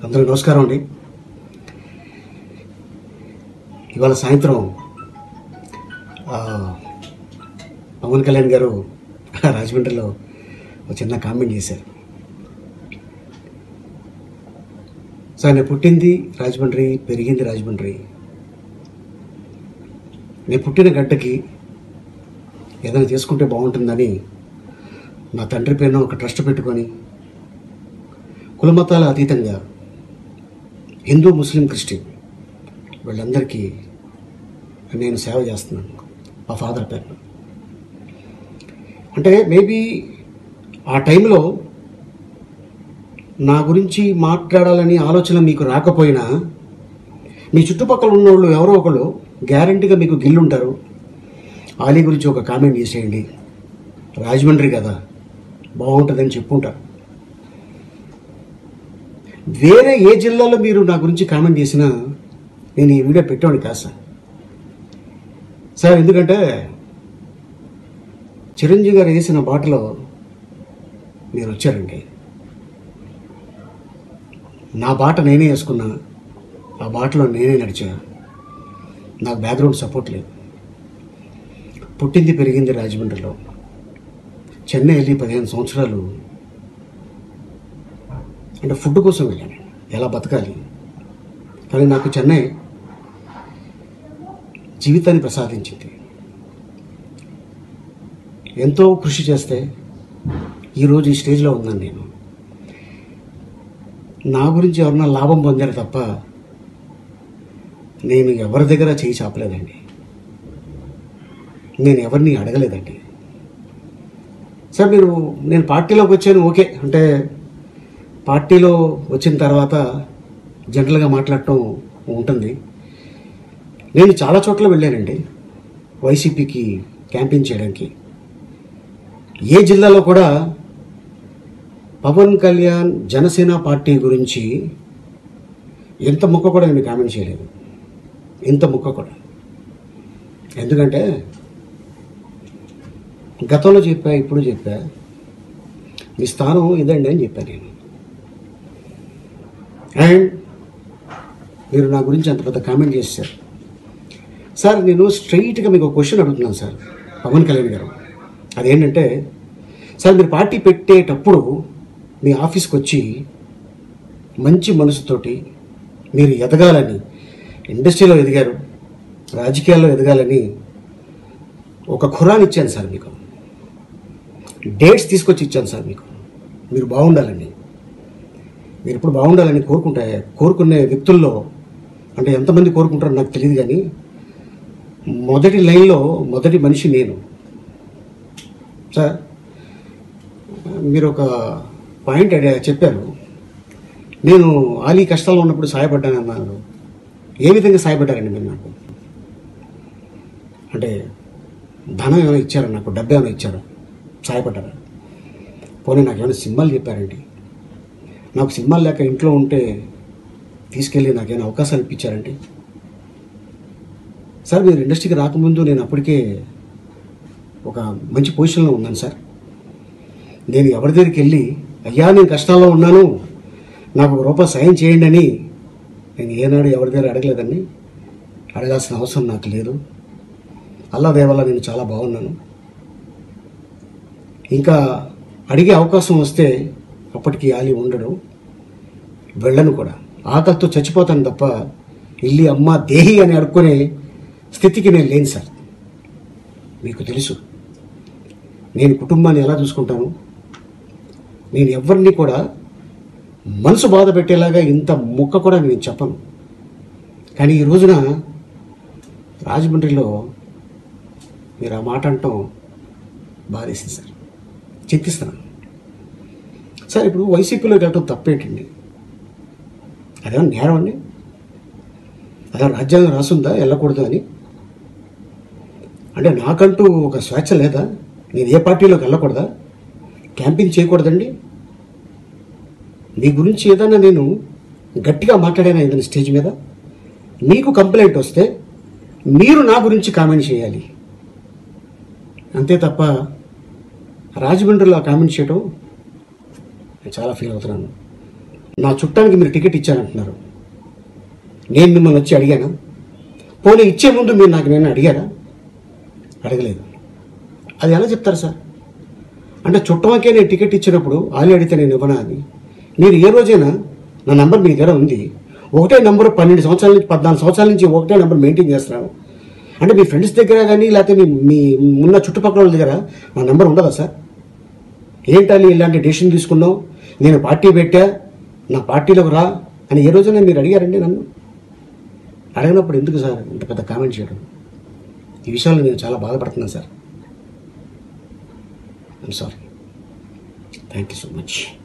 అందరికీ నమస్కారం అండి ఇవాళ సాయంత్రం ఆ, పవన్ కళ్యాణ్ గారు రాజమండ్రిలో ఒక చిన్న కామెంట్ చేశారు సార్ నేను పుట్టింది రాజమండ్రి పెరిగింది రాజమండ్రి నేను పుట్టిన గడ్డకి ఏదైనా చేసుకుంటే బాగుంటుందని నా తండ్రి పేరున ఒక ట్రస్ట్ పెట్టుకొని కులమతాల అతీతంగా హిందూ ముస్లిం క్రిస్టియన్ వీళ్ళందరికీ నేను సేవ చేస్తున్నాను మా ఫాదర్ పేరున అంటే మేబీ ఆ టైంలో నా గురించి మాట్లాడాలని ఆలోచన మీకు రాకపోయినా మీ చుట్టుపక్కల ఉన్న వాళ్ళు ఎవరో ఒకళ్ళు గ్యారంటీగా మీకు గిల్లుంటారు ఆలీ గురించి ఒక కామెంట్ చేసేయండి రాజమండ్రి కదా బాగుంటుందని చెప్పుంటారు వేరే ఏ జిల్లాలో మీరు నా గురించి కామెంట్ చేసినా నేను ఈ వీడియో పెట్టాను కాదు సార్ సార్ ఎందుకంటే చిరంజీవి గారు వేసిన బాటలో మీరు వచ్చారండి నా బాట నేనే వేసుకున్నా ఆ బాటలో నేనే నడిచా నాకు బ్యాక్గ్రౌండ్ సపోర్ట్ లేదు పుట్టింది పెరిగింది రాజమండ్రిలో చెన్నై వెళ్ళి పదిహేను సంవత్సరాలు అంటే ఫుడ్ కోసం వెళ్ళాను ఎలా బతకాలి కానీ నాకు చెన్నై జీవితాన్ని ప్రసాదించింది ఎంతో కృషి చేస్తే ఈరోజు ఈ స్టేజ్లో ఉన్నాను నేను నా గురించి ఎవరన్నా లాభం పొందారు తప్ప నేను ఎవరి దగ్గర చేయి చాపలేదండి నేను ఎవరిని అడగలేదండి సార్ మీరు నేను పార్టీలోకి వచ్చాను ఓకే అంటే పార్టీలో వచ్చిన తర్వాత జనరల్గా మాట్లాడటం ఉంటుంది నేను చాలా చోట్ల వెళ్ళానండి వైసీపీకి క్యాంపెయిన్ చేయడానికి ఏ జిల్లాలో కూడా పవన్ కళ్యాణ్ జనసేన పార్టీ గురించి ఎంత ముక్క కూడా నేను కామెంట్ చేయలేదు ఇంత ముక్క కూడా ఎందుకంటే గతంలో చెప్పా ఇప్పుడు చెప్పా మీ స్థానం ఇదండి అని చెప్పాను నేను అండ్ మీరు నా గురించి అంత పెద్ద కామెంట్ చేశారు సార్ నేను స్ట్రైట్గా మీకు ఒక క్వశ్చన్ అడుగుతున్నాను సార్ పవన్ కళ్యాణ్ గారు అదేంటంటే సార్ మీరు పార్టీ పెట్టేటప్పుడు మీ ఆఫీస్కి వచ్చి మంచి మనసుతోటి మీరు ఎదగాలని ఇండస్ట్రీలో ఎదిగారు రాజకీయాల్లో ఎదగాలని ఒక ఖురాన్ ఇచ్చాను సార్ మీకు డేట్స్ తీసుకొచ్చి ఇచ్చాను సార్ మీకు మీరు బాగుండాలండి మీరు ఇప్పుడు బాగుండాలని కోరుకుంటే కోరుకునే వ్యక్తుల్లో అంటే ఎంతమంది కోరుకుంటారో నాకు తెలియదు కానీ మొదటి లైన్లో మొదటి మనిషి నేను సార్ మీరు ఒక పాయింట్ అడిగా చెప్పారు నేను ఆలీ కష్టాల్లో ఉన్నప్పుడు సహాయపడ్డాను అన్నారు ఏ విధంగా సహాయపడ్డారండి మీరు నాకు అంటే ధనం ఏమైనా ఇచ్చారా నాకు డబ్బు ఏమైనా ఇచ్చారా సహాయపడ్డారా పోనీ నాకు ఏమైనా సినిమాలు చెప్పారండి నాకు సినిమాలు లేక ఇంట్లో ఉంటే తీసుకెళ్ళి నాకేమైనా అవకాశాలు ఇప్పించారండి సార్ మీరు ఇండస్ట్రీకి రాకముందు నేను అప్పటికే ఒక మంచి పొజిషన్లో ఉన్నాను సార్ నేను ఎవరి దగ్గరికి వెళ్ళి అయ్యా నేను కష్టాల్లో ఉన్నాను నాకు ఒక రూపాయి సాయం చేయండి అని నేను ఏనాడు ఎవరి దగ్గర అడగలేదండి అడగాల్సిన అవసరం నాకు లేదు అల్లా దేవల్ల నేను చాలా బాగున్నాను ఇంకా అడిగే అవకాశం వస్తే అప్పటికి ఆలి ఉండడు వెళ్ళను కూడా ఆకలితో చచ్చిపోతాను తప్ప ఇల్లి అమ్మ దేహి అని అడుక్కునే స్థితికి నేను లేను సార్ మీకు తెలుసు నేను కుటుంబాన్ని ఎలా చూసుకుంటాను నేను ఎవరిని కూడా మనసు బాధ పెట్టేలాగా ఇంత ముక్క కూడా నేను చెప్పను కానీ ఈ రోజున రాజమండ్రిలో మీరు ఆ మాట అంటాం బాధేసింది సార్ చింతిస్తున్నాను సార్ ఇప్పుడు వైసీపీలోకి వెళ్ళటం తప్పేంటండి అదేమన్నా నేరం అండి అదే రాజ్యాంగం రాసుందా వెళ్ళకూడదు అని అంటే నాకంటూ ఒక స్వేచ్ఛ లేదా నేను ఏ పార్టీలోకి వెళ్ళకూడదా క్యాంపింగ్ చేయకూడదండి మీ గురించి ఏదైనా నేను గట్టిగా మాట్లాడాను ఏదైనా స్టేజ్ మీద మీకు కంప్లైంట్ వస్తే మీరు నా గురించి కామెంట్ చేయాలి అంతే తప్ప రాజమండ్రిలో ఆ కామెంట్ చేయడం నేను చాలా ఫీల్ అవుతున్నాను నా చుట్టానికి మీరు టికెట్ ఇచ్చారంటున్నారు నేను మిమ్మల్ని వచ్చి అడిగానా పోనీ ఇచ్చే ముందు మీరు నాకు నేను అడిగారా అడగలేదు అది ఎలా చెప్తారు సార్ అంటే చుట్టమకే నేను టికెట్ ఇచ్చినప్పుడు ఆలి అడిగితే నేను ఇవ్వనా అని మీరు ఏ రోజైనా నా నంబర్ మీ దగ్గర ఉంది ఒకటే నంబర్ పన్నెండు సంవత్సరాల నుంచి పద్నాలుగు సంవత్సరాల నుంచి ఒకటే నెంబర్ మెయింటైన్ చేస్తున్నాను అంటే మీ ఫ్రెండ్స్ దగ్గర కానీ లేకపోతే మీ మీ ఉన్న చుట్టుపక్కల వాళ్ళ దగ్గర నా నెంబర్ ఉండదా సార్ ఏంటని ఇలాంటి డెసిషన్ తీసుకున్నావు నేను పార్టీ పెట్టా నా పార్టీలోకి రా అని ఏ రోజైనా మీరు అడిగారండి నన్ను అడిగినప్పుడు ఎందుకు సార్ ఇంత పెద్ద కామెంట్ చేయడం ఈ విషయాల్లో నేను చాలా బాధపడుతున్నాను sir I'm sorry thank you so much